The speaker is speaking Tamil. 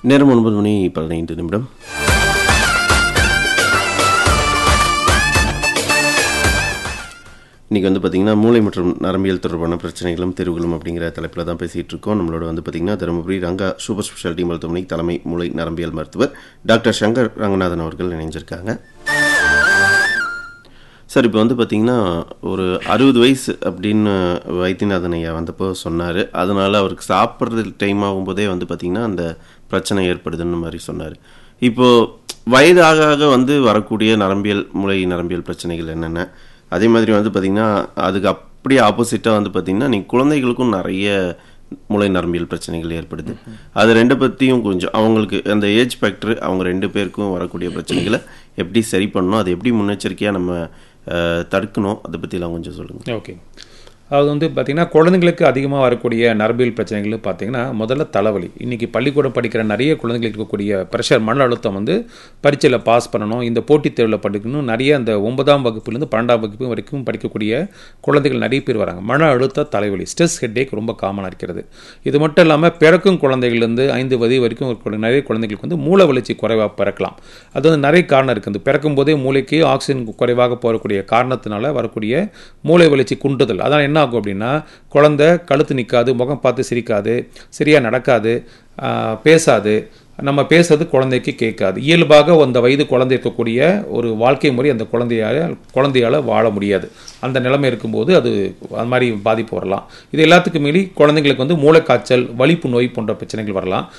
நேரம் ஒன்பது மணி பதினைந்து நிமிடம் இன்றைக்கி வந்து பார்த்திங்கன்னா மூளை மற்றும் நரம்பியல் தொடர்பான பிரச்சனைகளும் தீர்வுகளும் அப்படிங்கிற தலைப்பில் தான் பேசிகிட்டு இருக்கோம் நம்மளோட வந்து பார்த்திங்கன்னா தருமபுரி ரங்கா சூப்பர் ஸ்பெஷாலிட்டி மருத்துவமனை தலைமை மூளை நரம்பியல் மருத்துவர் டாக்டர் சங்கர் ரங்கநாதன் அவர்கள் இணைஞ்சிருக்காங்க சார் இப்போ வந்து பார்த்திங்கன்னா ஒரு அறுபது வயசு அப்படின்னு வைத்தியநாதன் ஐயா வந்தப்போ சொன்னார் அதனால் அவருக்கு சாப்பிட்றது டைம் ஆகும்போதே வந்து பார்த்திங்கன்னா அந்த பிரச்சனை ஏற்படுதுன்னு மாதிரி சொன்னார் இப்போது வயது ஆக ஆக வந்து வரக்கூடிய நரம்பியல் மூளை நரம்பியல் பிரச்சனைகள் என்னென்ன அதே மாதிரி வந்து பார்த்திங்கன்னா அதுக்கு அப்படியே ஆப்போசிட்டாக வந்து பார்த்திங்கன்னா நீ குழந்தைகளுக்கும் நிறைய மூளை நரம்பியல் பிரச்சனைகள் ஏற்படுது அது ரெண்டு பற்றியும் கொஞ்சம் அவங்களுக்கு அந்த ஏஜ் ஃபேக்டர் அவங்க ரெண்டு பேருக்கும் வரக்கூடிய பிரச்சனைகளை எப்படி சரி பண்ணணும் அது எப்படி முன்னெச்சரிக்கையாக நம்ம அஹ், தடுக்கணும் அதை பற்றிலாம் கொஞ்சம் சொல்லுங்கள் ஓகே அது வந்து பார்த்திங்கன்னா குழந்தைங்களுக்கு அதிகமாக வரக்கூடிய நரம்பியல் பிரச்சனைகள் பார்த்தீங்கன்னா முதல்ல தலைவலி இன்றைக்கி பள்ளிக்கூடம் படிக்கிற நிறைய குழந்தைங்களுக்கு இருக்கக்கூடிய ப்ரெஷர் மன அழுத்தம் வந்து பரீட்சையில் பாஸ் பண்ணணும் இந்த போட்டித் தேர்வில் படிக்கணும் நிறைய அந்த ஒன்பதாம் வகுப்புலேருந்து பன்னெண்டாம் வகுப்பு வரைக்கும் படிக்கக்கூடிய குழந்தைகள் நிறைய பேர் வராங்க மன அழுத்த தலைவலி ஸ்ட்ரெஸ் ஹெட்டேக் ரொம்ப காமனாக இருக்கிறது இது மட்டும் இல்லாமல் பிறக்கும் குழந்தைகள்லேருந்து ஐந்து வயது வரைக்கும் இருக்கக்கூடிய நிறைய குழந்தைகளுக்கு வந்து மூளை வளர்ச்சி குறைவாக பிறக்கலாம் அது வந்து நிறைய காரணம் இருக்குது இந்த பிறக்கும் போதே மூளைக்கு ஆக்சிஜன் குறைவாக போகக்கூடிய காரணத்தினால வரக்கூடிய மூளை வளர்ச்சி குன்றுதல் அதான் என்ன ஆகும் அப்படின்னா குழந்தை கழுத்து நிற்காது முகம் பார்த்து சிரிக்காது சரியாக நடக்காது ஆஹ், பேசாது நம்ம பேசுறது குழந்தைக்கு கேட்காது இயல்பாக அந்த வயது குழந்தை இருக்கக்கூடிய ஒரு வாழ்க்கை முறை அந்த குழந்தையால குழந்தையால் வாழ முடியாது அந்த நிலைமை இருக்கும்போது அது அது மாதிரி பாதிப்பு வரலாம் இது எல்லாத்துக்கும் மீறி குழந்தைங்களுக்கு வந்து மூளைக்காய்ச்சல் வலிப்பு நோய் போன்ற பிரச்சனைகள் வரலாம்